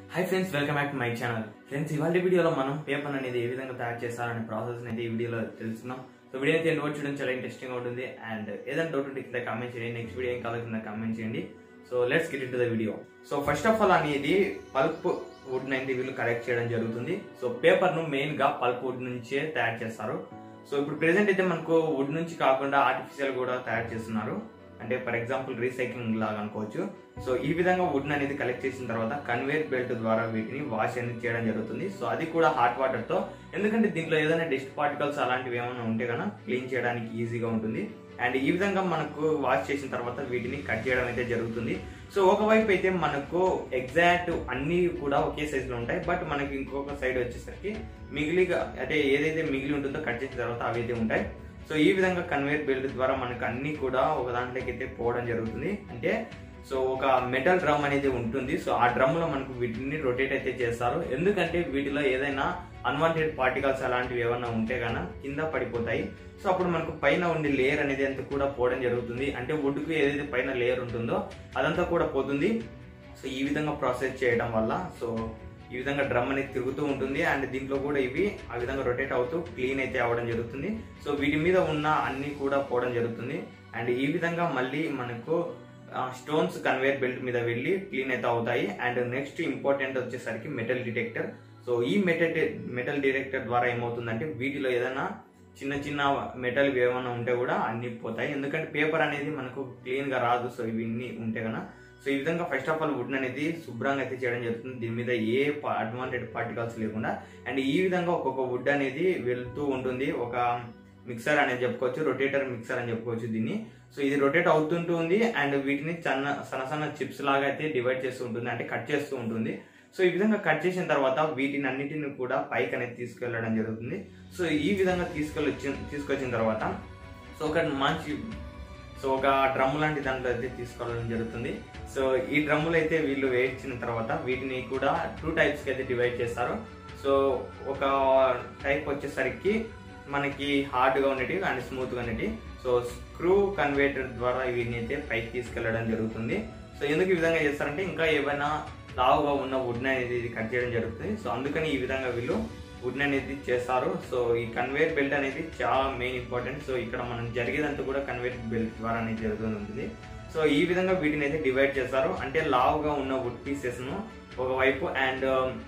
high friends welcome back to my channel friends ఇవాళ వీడియోలో మనం పేపర్ అనేది ఏ విధంగా తయారు చేస్తారనే ప్రాసెస్ అనేది ఈ వీడియోలో తెలుసుకున్నాం సో వీడియో అయితే ఎండ్ చూడడం చాలా ఇంట్రెస్టింగ్ ఉంటుంది అండ్ ఏదైనా డౌట్ ఉంటే కింద కామెంట్ చేయండి నెక్స్ట్ వీడియో ఏం కావాలో కింద కామెంట్ చేయండి so let's get into the video so first of all అనేది పల్ప్ వుడ్ నైన్టీ వీళ్ళు కరెక్ట్ చేయడం జరుగుతుంది సో పేపర్ ను మెయిన్ గా పల్ప్ వుడ్ నుంచే తయారు చేస్తారు సో ఇప్పుడు ప్రెసెంట్ అయితే మనకు వుడ్ నుంచి కాకుండా ఆర్టిఫిషియల్ కూడా తయారు చేస్తున్నారు అంటే ఫర్ ఎగ్జాంపుల్ రీసైక్లింగ్ లాగా అనుకోవచ్చు సో ఈ విధంగా వుడ్ అనేది కలెక్ట్ చేసిన తర్వాత కన్వేర్ బెల్ట్ ద్వారా వీటిని వాష్ అనేది చేయడం జరుగుతుంది సో అది కూడా హాట్ వాటర్ తో ఎందుకంటే దీంట్లో ఏదైనా డస్ట్ పార్టికల్స్ అలాంటివి ఏమైనా ఉంటే కనుక క్లీన్ చేయడానికి ఈజీగా ఉంటుంది అండ్ ఈ విధంగా మనకు వాష్ చేసిన తర్వాత వీటిని కట్ చేయడం అయితే జరుగుతుంది సో ఒకవైపు అయితే మనకు ఎగ్జాక్ట్ అన్ని కూడా ఒకే సైజ్ లో ఉంటాయి బట్ మనకి ఇంకొక సైడ్ వచ్చేసరికి మిగిలిగా అంటే ఏదైతే మిగిలి ఉంటుందో కట్ చేసిన తర్వాత అవి అయితే ఉంటాయి సో ఈ విధంగా కన్వేర్ బెల్ట్ ద్వారా మనకు అన్ని కూడా ఒక దాంట్లోకి అయితే పోవడం జరుగుతుంది అంటే సో ఒక మెటల్ డ్రమ్ అనేది ఉంటుంది సో ఆ డ్రమ్ లో మనకు వీటిని రొటేట్ అయితే చేస్తారు ఎందుకంటే వీటిలో ఏదైనా అన్వాంటెడ్ పార్టికల్స్ అలాంటివి ఏమైనా ఉంటే గాన కింద పడిపోతాయి సో అప్పుడు మనకు పైన ఉండే లేయర్ అనేది అంతా కూడా పోవడం జరుగుతుంది అంటే వుడ్ కు ఏదైతే పైన లేయర్ ఉంటుందో అదంతా కూడా పోతుంది సో ఈ విధంగా ప్రాసెస్ చేయడం వల్ల సో ఈ విధంగా డ్రమ్ అనేది తిరుగుతూ ఉంటుంది అండ్ దీంట్లో కూడా ఇవి ఆ విధంగా రొటేట్ అవుతూ క్లీన్ అయితే అవ్వడం జరుగుతుంది సో వీటి మీద ఉన్న అన్ని కూడా పోవడం జరుగుతుంది అండ్ ఈ విధంగా మళ్ళీ మనకు స్టోన్స్ కన్వేర్ బెల్ట్ మీద వెళ్ళి క్లీన్ అయితే అవుతాయి అండ్ నెక్స్ట్ ఇంపార్టెంట్ వచ్చేసరికి మెటల్ డిటెక్టర్ సో ఈ మెటల్ మెటల్ డిటెక్టర్ ద్వారా ఏమవుతుందంటే వీటిలో ఏదైనా చిన్న చిన్న మెటల్ ఏమైనా ఉంటే కూడా అన్ని పోతాయి ఎందుకంటే పేపర్ అనేది మనకు క్లీన్ గా రాదు సో ఇవన్నీ ఉంటే కనుక సో ఈ విధంగా ఫస్ట్ ఆఫ్ ఆల్ వుడ్ అనేది శుభ్రంగా అయితే చేయడం జరుగుతుంది దీని మీద ఏ అడ్వాంటెడ్ పార్టికల్స్ లేకుండా అండ్ ఈ విధంగా ఒక్కొక్క వుడ్ అనేది వెళ్తూ ఉంటుంది ఒక మిక్సర్ అనేది చెప్పుకోవచ్చు రొటేటర్ మిక్సర్ అని చెప్పుకోవచ్చు దీన్ని సో ఇది రొటేట్ అవుతుంటూ ఉంది అండ్ వీటిని చిన్న సన్న సన్న చిప్స్ లాగా అయితే డివైడ్ చేస్తూ ఉంటుంది అంటే కట్ చేస్తూ ఉంటుంది సో ఈ విధంగా కట్ చేసిన తర్వాత వీటిని అన్నిటిని కూడా పైకి అనేది తీసుకెళ్లడం జరుగుతుంది సో ఈ విధంగా తీసుకెళ్ళి తీసుకొచ్చిన తర్వాత సో ఒక మంచి సో ఒక డ్రమ్ లాంటి దాంట్లో అయితే తీసుకోవడం జరుగుతుంది సో ఈ డ్రమ్ములు అయితే వీళ్ళు వేయించిన తర్వాత వీటిని కూడా టూ టైప్స్ కి అయితే డివైడ్ చేస్తారు సో ఒక టైప్ వచ్చేసరికి మనకి హార్డ్ గా ఉండేటివి అండ్ స్మూత్ గా ఉండేటివి సో స్క్రూ కన్వేటర్ ద్వారా వీటిని అయితే పైకి తీసుకెళ్లడం జరుగుతుంది సో ఎందుకు ఈ విధంగా చేస్తారంటే ఇంకా ఏమైనా లావుగా ఉన్న వుడ్ అనేది ఇది కట్ చేయడం జరుగుతుంది సో అందుకని ఈ విధంగా వీళ్ళు వుడ్ అనేది చేస్తారు సో ఈ కన్వేర్ బెల్ట్ అనేది చాలా మెయిన్ ఇంపార్టెంట్ సో ఇక్కడ మనం జరిగేదంతా కూడా కన్వేర్ బెల్ట్ ద్వారా అనేది జరుగుతుంది సో ఈ విధంగా వీటిని అయితే డివైడ్ చేస్తారు అంటే లావుగా ఉన్న వుడ్ పీసెస్ ను ఒకవైపు అండ్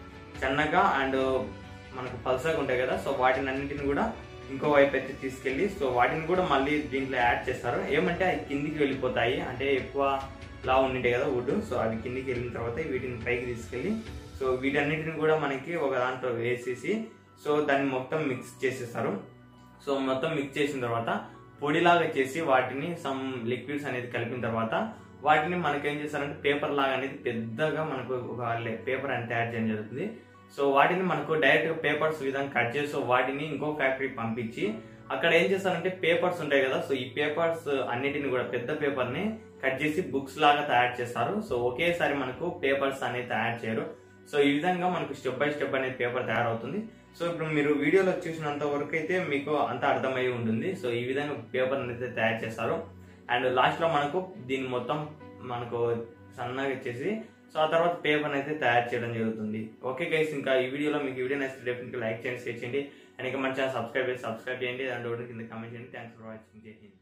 సన్నగా అండ్ మనకు పల్సగా ఉంటాయి కదా సో వాటిని అన్నింటిని కూడా ఇంకో వైపు అయితే తీసుకెళ్లి సో వాటిని కూడా మళ్ళీ దీంట్లో యాడ్ చేస్తారు ఏమంటే అవి కిందికి వెళ్ళిపోతాయి అంటే ఎక్కువ లా ఉండింటాయి కదా వుడ్ సో అవి కిందికి వెళ్ళిన తర్వాత వీటిని పైకి తీసుకెళ్లి సో వీటన్నిటిని కూడా మనకి ఒక దాంట్లో వేసేసి సో దాన్ని మొత్తం మిక్స్ చేసేస్తారు సో మొత్తం మిక్స్ చేసిన తర్వాత పొడిలాగా చేసి వాటిని సమ్ లిక్విడ్స్ అనేది కలిపిన తర్వాత వాటిని మనకి ఏం చేస్తారంటే పేపర్ లాగా అనేది పెద్దగా మనకు ఒక పేపర్ అని తయారు చేయడం జరుగుతుంది సో వాటిని మనకు డైరెక్ట్ గా పేపర్స్ విధంగా కట్ చేసి వాటిని ఇంకో ఫ్యాక్టరీ పంపించి అక్కడ ఏం చేస్తారంటే పేపర్స్ ఉంటాయి కదా సో ఈ పేపర్స్ అన్నిటిని కూడా పెద్ద పేపర్ ని కట్ చేసి బుక్స్ లాగా తయారు చేస్తారు సో ఒకేసారి మనకు పేపర్స్ అనేది తయారు చేయరు సో ఈ విధంగా మనకు స్టెప్ బై స్టెప్ అనేది పేపర్ తయారవుతుంది సో ఇప్పుడు మీరు వీడియోలో చూసినంత వరకు అయితే మీకు అంత అర్థమై ఉంటుంది సో ఈ విధంగా పేపర్ అయితే తయారు చేస్తారు అండ్ లాస్ట్ లో మనకు దీన్ని మొత్తం మనకు సన్నగా ఇచ్చేసి సో ఆ తర్వాత పేపర్ అయితే తయారు చేయడం జరుగుతుంది ఓకే గైస్ ఇంకా ఈ వీడియోలో మీకు వీడియో నచ్చితే డెఫినెట్గా లైక్ చేయండి షేర్ చేయండి అండ్ ఇంకా మన ఛానల్ సబ్స్క్రైబ్ చేసి సబ్స్క్రైబ్ చేయండి అండ్ కింద కామెంట్ చేయండి thanks for watching Jai Hind